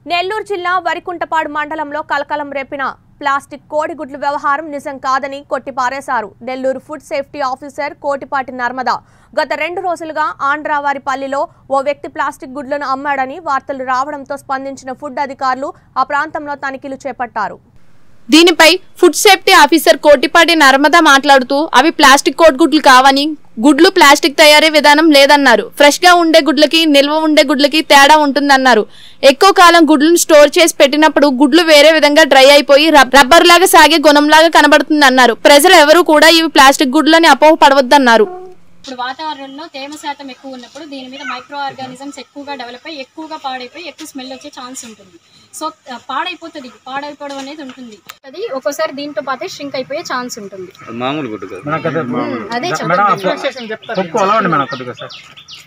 నెల్లూరు జిల్లా వరికుంటపాడు మండలంలో కలకలం రేపిన ప్లాస్టిక్ కోడిగుడ్ల వ్యవహారం నిజం కాదని కొట్టిపారేశారు Nellore food safety officer Kotipati Narmada గత రెండు రోజులుగా ఆంధ్రావారిపల్లిలో ఓ వ్యక్తి ప్లాస్టిక్ గుడ్లను అమ్మాడని వార్తలు రావడంతో స్పందించిన ఫుడ్ అధికారులు ఆ ప్రాంతంలో తనిఖీలు చేపట్టారు దీనిపై food safety officer Kotipati Narmada మాట్లాడుతూ అవి ప్లాస్టిక్ కోడిగుడ్లు కావని గుడ్లు ప్లాస్టిక్ తయారీ విధానం లేదన్నారు ఫ్రెష్ గా ఉండే గుడ్లకి నిల్వ ఉండే గుడ్లకి తేడా ఉంటుందన్నారు ఎక్కువ కాలం గుడ్లను స్టోర్ చేసి పెట్టినప్పుడు గుడ్లు వేరే విధంగా డ్రై అయిపోయి రబ్- రబ్బర్ లాగా సాగే గుణంలాగా కనబడుతుందన్నారు ప్రజలు ఎవరూ కూడా ఇవి ప్లాస్టిక్ గుడ్లని అపోహపడవద్దన్నారు ఇప్పుడు వాతావరణంలో తేమ శాతం ఎక్కువ ఉన్నప్పుడు దీని మీద మైక్రో ఆర్గానిజమ్స్ ఎక్కువగా డెవలప్ అయ్యి ఎక్కువగా పాడైపోయి ఎక్కువ స్మెల్ వచ్చే ఛాన్స్ ఉంటుంది సో ఆ, పాడైపోతుంది పాడైపోవడం అనేది ఉంటుంది అది ఒక్కోసారి దీంతో పాటే ష్రింక్ అయిపోయే ఛాన్స్ ఉంటుంది అది మామూలు గుడ్డు కదా మేడం కదా అదే మేడం చెప్తాను పప్పు అలా ఉండి మేడం కొద్దిగా సార్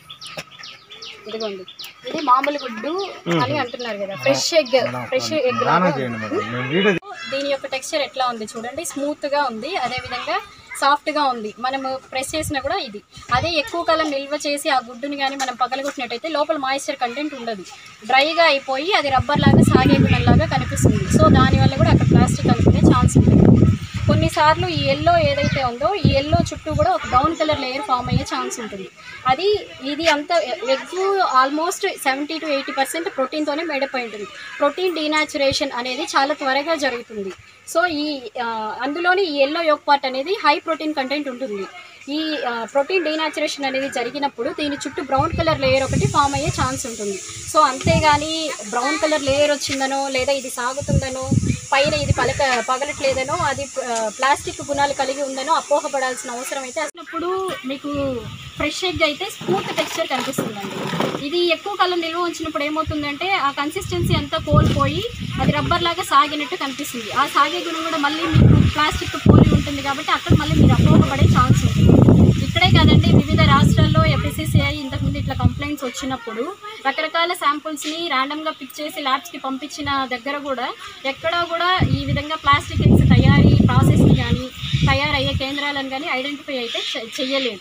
ఇదిగోండి ఇది మామూలు గుడ్డు అని అంటున్నారు కదా ఫ్రెష్ ఎగ్ ఫ్రెష్ ఎగ్ స్నానం చేయండి మేడం మేము వీడియో దీని యొక్క టెక్స్చర్ ఎట్లా ఉంది చూడండి స్మూత్ గా ఉంది అదే విధంగా సాఫ్ట్ గా ఉంది మనము ప్రెస్ చేసినా కూడా ఇది అదే ఎక్కువ కాలం నిల్వ చేసి ఆ గుడ్డుని కానీ మనం పగలగొట్టినట్టయితే లోపల మాయిశ్చర్ కంటెంట్ ఉండదు డ్రైగా అయిపోయి అది రబ్బర్ లాగా సాగే గుణంలాగా కనిపిస్తుంది సో దానివల్ల కూడా అక్కడ ప్లాస్టిక్ అనుకునే ఛాన్స్ ఉంటుంది కొన్నిసార్లు ఈ ఎల్లో ఏదైతే ఉందో ఈ ఎల్లో చుట్టూ కూడా ఒక బ్రౌన్ కలర్ లేయర్ ఫామ్ అయ్యే ఛాన్స్ ఉంటుంది అది ఇది అంత egg almost seventy to eighty percent ప్రోటీన్తోనే మేడప్ అయి ఉంటుంది ప్రోటీన్ డీనాచురేషన్ అనేది చాలా త్వరగా జరుగుతుంది సో ఈ ఆ, అందులోని ఈ ఎల్లో యోక్ పార్ట్ అనేది హై ప్రోటీన్ కంటెంట్ ఉంటుంది ఈ ప్రోటీన్ డీనాచురేషన్ అనేది జరిగినప్పుడు దీని చుట్టూ బ్రౌన్ కలర్ లేయర్ ఒకటి ఫామ్ అయ్యే ఛాన్స్ ఉంటుంది సో అంతేగాని బ్రౌన్ కలర్ లేయర్ వచ్చిందనో లేదా ఇది సాగుతుందనో పైన ఇది పలక పగలట్లేదనో అది ప్లాస్టిక్ గుణాలు కలిగి ఉందనో అపోహపడాల్సిన అవసరం అయితే అసలు మీకు ఫ్రెష్ ఎగ్ అయితే స్మూత్ టెక్స్చర్ కనిపిస్తుందండి ఇది ఎక్కువ కాలం నిల్వ ఉంచినప్పుడు ఏమవుతుందంటే ఆ కన్సిస్టెన్సీ అంతా కోల్పోయి అది రబ్బర్ లాగా సాగినట్టు కనిపిస్తుంది ఆ సాగే గుణం కూడా మళ్ళీ మీకు ప్లాస్టిక్ పోలి ఉంటుంది కాబట్టి అక్కడ మళ్ళీ మీరు అపోహపడే ఛాన్స్ ఉంటుంది ఇక్కడే కాదండి వివిధ రాష్ట్రాల్లో ఎఫ్ఎస్సిసిఐ ఇంతకుముందు ఇట్లా కంప్లైంట్స్ వచ్చినప్పుడు రకరకాల శాంపుల్స్ని ర్యాండమ్గా పిక్ చేసి ల్యాబ్స్కి పంపించిన దగ్గర కూడా ఎక్కడా కూడా ఈ విధంగా ప్లాస్టిక్ ఎగ్స్ తయారీ ప్రాసెస్ని కానీ తయారయ్యే కేంద్రాలను కానీ ఐడెంటిఫై అయితే చె- చెయ్యలేదు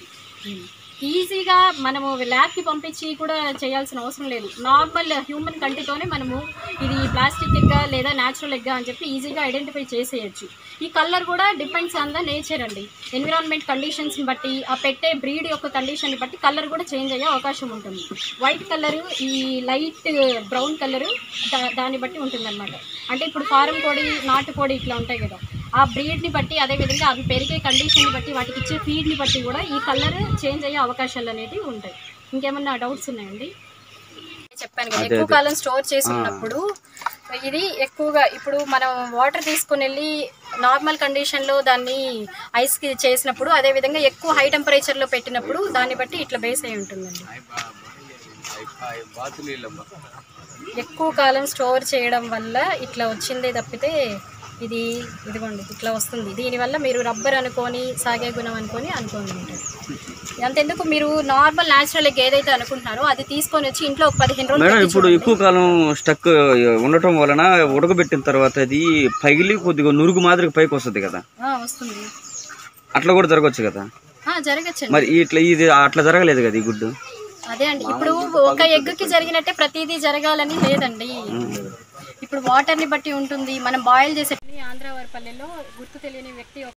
ఈజీగా మనము ల్యాబ్కి పంపించి కూడా చేయాల్సిన అవసరం లేదు నార్మల్ హ్యూమన్ కంటితోనే మనము ఇది ప్లాస్టిక్ ఎగ్గా లేదా న్యాచురల్ ఎగ్గా అని చెప్పి ఈజీగా ఐడెంటిఫై చేసేయచ్చు ఈ కలర్ కూడా డిపెండ్స్ ఆన్ ద నేచర్ అండి ఎన్విరాన్మెంట్ కండిషన్స్ని బట్టి ఆ పెట్టే బ్రీడ్ యొక్క కండిషన్ని బట్టి కలర్ కూడా చేంజ్ అయ్యే అవకాశం ఉంటుంది వైట్ కలర్ ఈ లైట్ బ్రౌన్ కలర్ దాన్ని బట్టి ఉంటుందన్నమాట అంటే ఇప్పుడు ఫారం కోడి నాటుకోడి ఇట్లా ఉంటాయి కదా ఆ బ్రీడ్ని బట్టి అదేవిధంగా అవి పెరిగే కండిషన్ని బట్టి వాటికి ఇచ్చే ఫీడ్ని బట్టి కూడా ఈ కలర్ చేంజ్ అయ్యే అవకాశాలు అనేవి ఉంటాయి ఇంకేమన్నా డౌట్స్ ఉన్నాయండి చెప్పాను కదా ఎక్కువ కాలం స్టోర్ చేసి ఉన్నప్పుడు ఇది ఎక్కువగా ఇప్పుడు మనం వాటర్ తీసుకుని వెళ్ళి నార్మల్ కండిషన్లో దాన్ని ఐస్కి చేసినప్పుడు అదేవిధంగా ఎక్కువ హై టెంపరేచర్లో పెట్టినప్పుడు దాన్ని బట్టి ఇట్లా బేస్ అయి ఉంటుందండి ఎక్కువ కాలం స్టోర్ చేయడం వల్ల ఇట్లా వచ్చిందే తప్పితే ఇది ఇదిగోండి ఇట్లా వస్తుంది దీనివల్ల మీరు రబ్బర్ అనుకొని సాగే గుణం అనుకొని అనుకోని ఉంటారు అంతెందుకు మీరు నార్మల్ న్యాచురల్ ఎగ్ ఏదైతే అనుకుంటున్నారో అది తీసుకొని వచ్చి ఇంట్లో ఒక పదిహేను రోజులు మేడం పెట్టి ఇప్పుడు చూడండి. ఎక్కువ కాలం స్టక్ ఉండటం వలన ఉడకబెట్టిన తర్వాత అది పగిలి కొద్దిగా నురుగు మాదిరి పైకి వస్తుంది కదా ఆ, వస్తుంది అట్లా కూడా జరగవచ్చు కదా ఆ, జరగచ్చండి మరి ఇట్లా ఇది అట్లా జరగలేదు కదా ఈ గుడ్డు అదే అండి ఇప్పుడు ఒక ఎగ్గుకి జరిగినట్టే ప్రతిదీ జరగాలని లేదండి ఇప్పుడు వాటర్ ని బట్టి ఉంటుంది మనం బాయిల్ చేసే ఆంధ్ర వారిపల్లెలో గుర్తు తెలియని వ్యక్తి